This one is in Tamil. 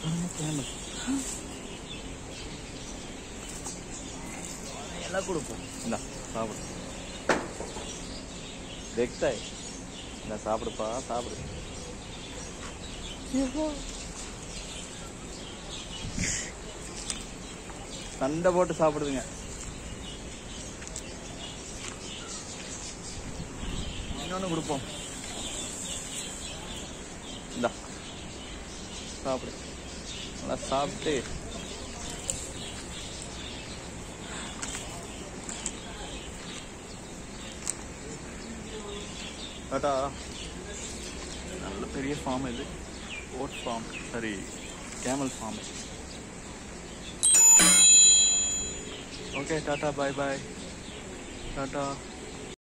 கேமல் எல்லாம் கொடுப்போம் இந்தா சாப்பிடு வெக்ஸாய் இந்த சாப்பிடுப்பா சாப்பிடு சண்டை போட்டு சாப்பிடுதுங்க இன்னொன்று கொடுப்போம் இந்தா சாப்பிடு நல்லா சாப்பிட்டு டாடா நல்ல பெரிய ஃபார்ம் இது ஓட் ஃபார்ம் சரி camel farm okay tata bye bye Tata